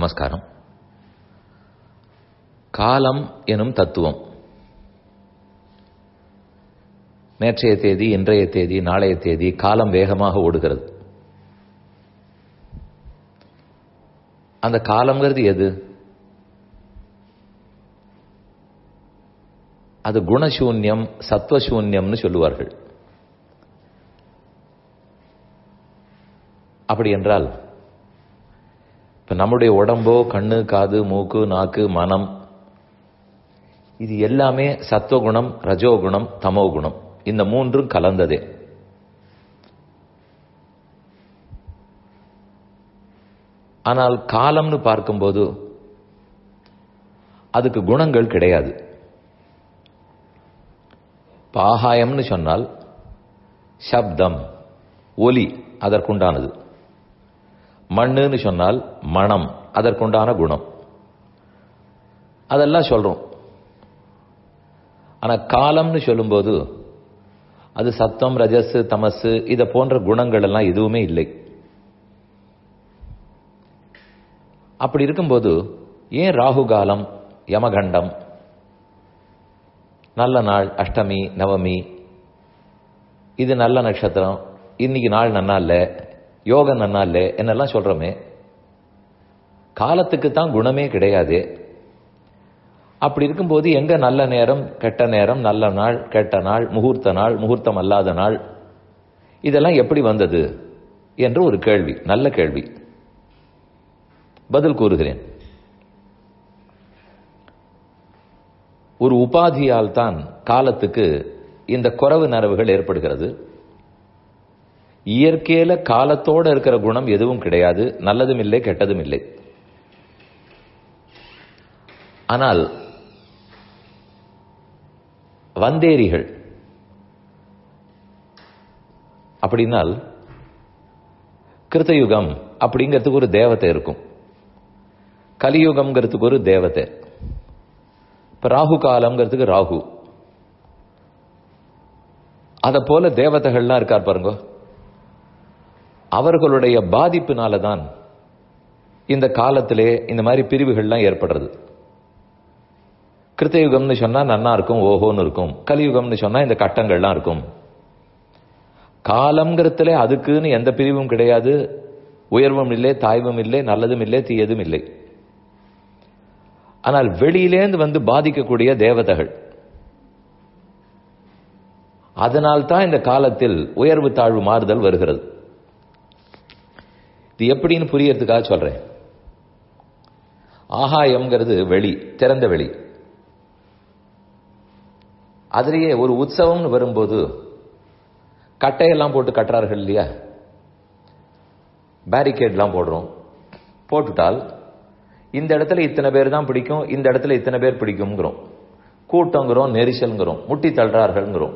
நமஸ்காரம் காலம் எனும் தத்துவம் நேற்றைய தேதி இன்றைய தேதி நாளைய தேதி காலம் வேகமாக ஓடுகிறது அந்த காலம்ங்கிறது எது அது குணசூன்யம் சத்வசூன்யம்னு சொல்லுவார்கள் அப்படி என்றால் இப்ப நம்முடைய உடம்போ கண்ணு காது மூக்கு நாக்கு மனம் இது எல்லாமே சத்துவகுணம் ரஜோகுணம் தமோகுணம் இந்த மூன்றும் கலந்ததே ஆனால் காலம்னு பார்க்கும்போது அதுக்கு குணங்கள் கிடையாது பாகாயம்னு சொன்னால் சப்தம் ஒலி அதற்குண்டானது மண்ணுன்னு சொன்னால் மனம் அதற்குண்டான குணம் அதெல்லாம் சொல்றோம் ஆனா காலம்னு சொல்லும்போது அது சத்தம் ரஜஸ் தமசு இதை போன்ற குணங்கள் எல்லாம் எதுவுமே இல்லை அப்படி இருக்கும்போது ஏன் ராகு காலம் யமகண்டம் நல்ல நாள் அஷ்டமி நவமி இது நல்ல நட்சத்திரம் இன்னைக்கு நாள் நன்னா இல்லை யோகம் நன்னா இல்லை என்னெல்லாம் சொல்றோமே காலத்துக்கு தான் குணமே கிடையாது அப்படி இருக்கும்போது எங்க நல்ல நேரம் கெட்ட நேரம் நல்ல நாள் கெட்ட நாள் முகூர்த்த நாள் முகூர்த்தம் அல்லாத நாள் இதெல்லாம் எப்படி வந்தது என்று ஒரு கேள்வி நல்ல கேள்வி பதில் கூறுகிறேன் ஒரு உபாதியால் தான் காலத்துக்கு இந்த குறவு நரவுகள் ஏற்படுகிறது இயற்கையில காலத்தோட இருக்கிற குணம் எதுவும் கிடையாது நல்லதும் இல்லை கெட்டதும் இல்லை ஆனால் வந்தேரிகள் அப்படின்னால் கிருத்தயுகம் அப்படிங்கிறதுக்கு ஒரு தேவத்தை இருக்கும் கலியுகம்ங்கிறதுக்கு ஒரு தேவதை இப்ப ராகு காலம்ங்கிறதுக்கு ராகு அத போல தேவதைகள்லாம் இருக்கார் பாருங்க அவர்களுடைய பாதிப்பினால தான் இந்த காலத்திலே இந்த மாதிரி பிரிவுகள்லாம் ஏற்படுறது கிருத்தயுகம்னு சொன்னா நன்னா இருக்கும் ஓஹோன்னு இருக்கும் கலியுகம்னு சொன்னா இந்த கட்டங்கள்லாம் இருக்கும் காலம்ங்கிறதுல அதுக்குன்னு எந்த பிரிவும் கிடையாது உயர்வும் இல்லை தாய்வும் இல்லை நல்லதும் இல்லை தீயதும் இல்லை ஆனால் வெளியிலேந்து வந்து பாதிக்கக்கூடிய தேவதைகள் அதனால்தான் இந்த காலத்தில் உயர்வு தாழ்வு மாறுதல் வருகிறது இது எப்படின்னு புரியறதுக்காக சொல்றேன் ஆகாயம்ங்கிறது வெளி திறந்த வெளி அதிலேயே ஒரு உற்சவம்னு வரும்போது கட்டையெல்லாம் போட்டு கட்டுறார்கள் இல்லையா பேரிகேட்லாம் போடுறோம் போட்டுட்டால் இந்த இடத்துல இத்தனை பேர் தான் பிடிக்கும் இந்த இடத்துல இத்தனை பேர் பிடிக்கும்ங்கிறோம் கூட்டங்கிறோம் நெரிசல்ங்கிறோம் முட்டி தள்ளுறார்கள்ங்கிறோம்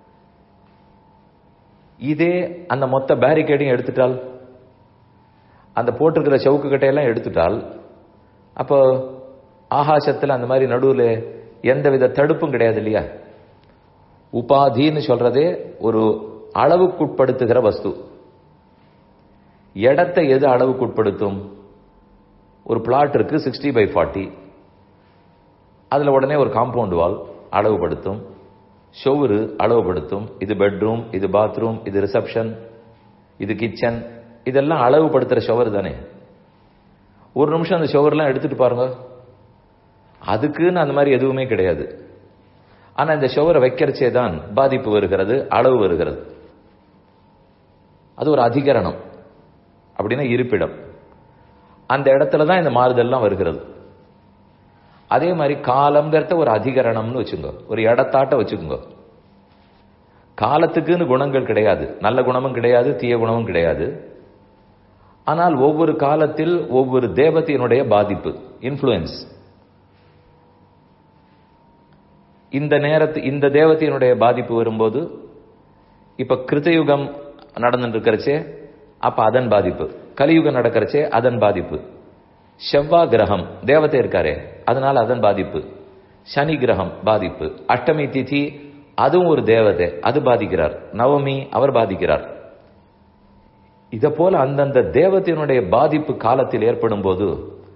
இதே அந்த மொத்த பேரிகேடையும் எடுத்துட்டால் அந்த போட்டிருக்கிற சவுக்கு கட்டையெல்லாம் எடுத்துட்டால் அப்போ ஆகாசத்தில் அந்த மாதிரி நடுவில் எந்தவித தடுப்பும் கிடையாது இல்லையா உபாதின்னு சொல்றதே ஒரு அளவுக்குட்படுத்துகிற வஸ்து இடத்தை எது அளவுக்குட்படுத்தும் ஒரு பிளாட் இருக்கு சிக்ஸ்டி பை ஃபார்ட்டி அதில் உடனே ஒரு காம்பவுண்ட் வால் அளவுபடுத்தும் ஷோவரு அளவுபடுத்தும் இது பெட்ரூம் இது பாத்ரூம் இது ரிசப்ஷன் இது கிச்சன் இதெல்லாம் அளவுபடுத்துற ஷவர் தானே ஒரு நிமிஷம் அந்த ஷவர்லாம் எடுத்துட்டு பாருங்க அதுக்குன்னு அந்த மாதிரி எதுவுமே கிடையாது ஆனா இந்த ஷவரை வைக்கிறச்சே தான் பாதிப்பு வருகிறது அளவு வருகிறது அது ஒரு அதிகரணம் அப்படின்னா இருப்பிடம் அந்த இடத்துல தான் இந்த மாறுதல்லாம் வருகிறது அதே மாதிரி காலம்ங்கிறத ஒரு அதிகரணம்னு வச்சுங்க ஒரு இடத்தாட்ட வச்சுக்கோங்க காலத்துக்குன்னு குணங்கள் கிடையாது நல்ல குணமும் கிடையாது தீய குணமும் கிடையாது ஆனால் ஒவ்வொரு காலத்தில் ஒவ்வொரு தேவதையினுடைய பாதிப்பு இன்ஃப்ளூயன்ஸ் இந்த நேரத்து இந்த தேவதையினுடைய பாதிப்பு வரும்போது இப்ப கிருத்தயுகம் நடந்துட்டு இருக்கிறச்சே அப்ப அதன் பாதிப்பு கலியுகம் நடக்கிறச்சே அதன் பாதிப்பு செவ்வா கிரகம் தேவதை இருக்காரே அதனால அதன் பாதிப்பு சனி கிரகம் பாதிப்பு அஷ்டமி திதி அதுவும் ஒரு தேவதை அது பாதிக்கிறார் நவமி அவர் பாதிக்கிறார் இத போல அந்தந்த தேவதையினுடைய பாதிப்பு காலத்தில் ஏற்படும் போது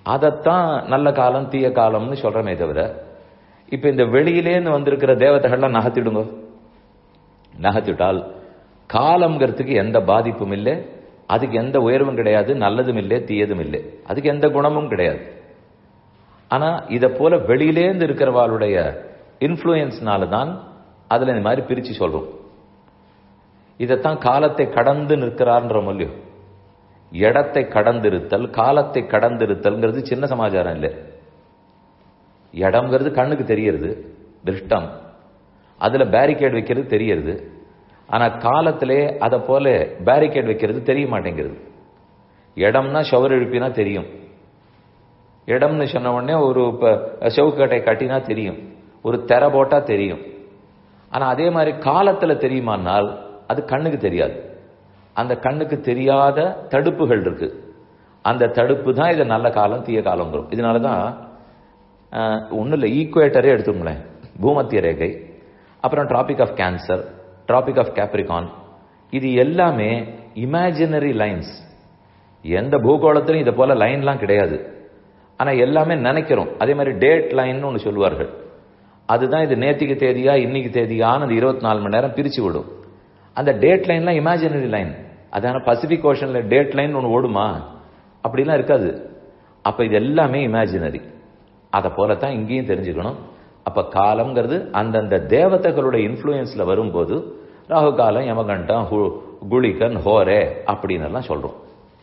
அதைத்தான் நல்ல காலம் தீய காலம்னு சொல்றமே தவிர இப்ப இந்த வெளியிலேன்னு வந்திருக்கிற தேவதைகள்லாம் நகர்த்திடுங்க நகர்த்திட்டால் காலம்ங்கிறதுக்கு எந்த பாதிப்பும் இல்லை அதுக்கு எந்த உயர்வும் கிடையாது நல்லதும் இல்லை தீயதும் இல்லை அதுக்கு எந்த குணமும் கிடையாது ஆனா இதை போல வெளியிலேந்து இருக்கிறவாளுடைய இன்ஃப்ளூயன்ஸ்னால தான் அதுல இந்த மாதிரி பிரிச்சு சொல்றோம் இதைத்தான் காலத்தை கடந்து நிற்கிறார்ன்ற மொழியும் இடத்தை கடந்திருத்தல் காலத்தை கடந்திருத்தல்ங்கிறது சின்ன சமாச்சாரம் இல்லை இடம்ங்கிறது கண்ணுக்கு தெரியறது திருஷ்டம் அதுல பேரிகேட் வைக்கிறது தெரியறது ஆனா காலத்திலே அதை போல பேரிகேட் வைக்கிறது தெரிய மாட்டேங்கிறது இடம்னா ஷவர் எழுப்பினா தெரியும் இடம்னு சொன்ன உடனே ஒரு செவுக்கட்டை கட்டினா தெரியும் ஒரு தெர போட்டா தெரியும் ஆனா அதே மாதிரி காலத்துல தெரியுமானால் அது கண்ணுக்கு தெரியாது அந்த கண்ணுக்கு தெரியாத தடுப்புகள் இருக்கு அந்த தடுப்பு தான் இது நல்ல காலம் தீய காலங்கிறோம் இதனாலதான் ஒன்றும் இல்லை ஈக்குவேட்டரே எடுத்துக்கோங்களேன் பூமத்திய ரேகை அப்புறம் tropic of cancer tropic of capricorn இது எல்லாமே இமேஜினரி லைன்ஸ் எந்த பூகோளத்திலும் இதை போல லைன்லாம் கிடையாது ஆனா எல்லாமே நினைக்கிறோம் அதே மாதிரி டேட் லைன் ஒன்று சொல்லுவார்கள் அதுதான் இது நேத்திக்கு தேதியா இன்னைக்கு தேதியான்னு அந்த இருபத்தி நாலு மணி நேரம் பிரிச்சு விடும் அந்த டேட் லைன்லாம் இமேஜினரி லைன் அதான பசிபிக் ஓஷன்ல டேட் லைன் ஒன்று ஓடுமா அப்படிலாம் இருக்காது அப்ப இது எல்லாமே இமேஜினரி அதை போலத்தான் இங்கேயும் தெரிஞ்சுக்கணும் அப்ப காலம்ங்கிறது அந்தந்த தேவதைகளுடைய இன்ஃப்ளூயன்ஸ்ல வரும்போது ராகு காலம் யமகண்டம் குளிகன் ஹோரே அப்படின்னு எல்லாம் சொல்றோம்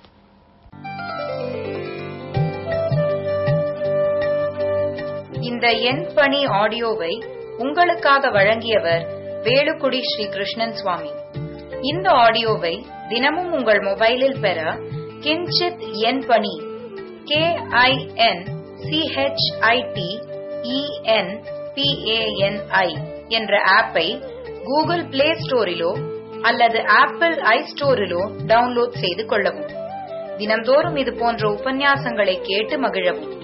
இந்த எண் பணி ஆடியோவை உங்களுக்காக வழங்கியவர் வேலுக்குடி ஸ்ரீ கிருஷ்ணன் சுவாமி இந்த ஆடியோவை தினமும் உங்கள் மொபைலில் பெற கிஞ்சித் எண் பணி கே ஐ என் சிஹெச்ஐடி இஎன் பிஏஎன்ஐ என்ற ஆப்பை கூகுள் பிளே ஸ்டோரிலோ அல்லது ஆப்பிள் ஐ ஸ்டோரிலோ டவுன்லோட் செய்து கொள்ளவும் தினம்தோறும் இது போன்ற உபன்யாசங்களை கேட்டு மகிழவும்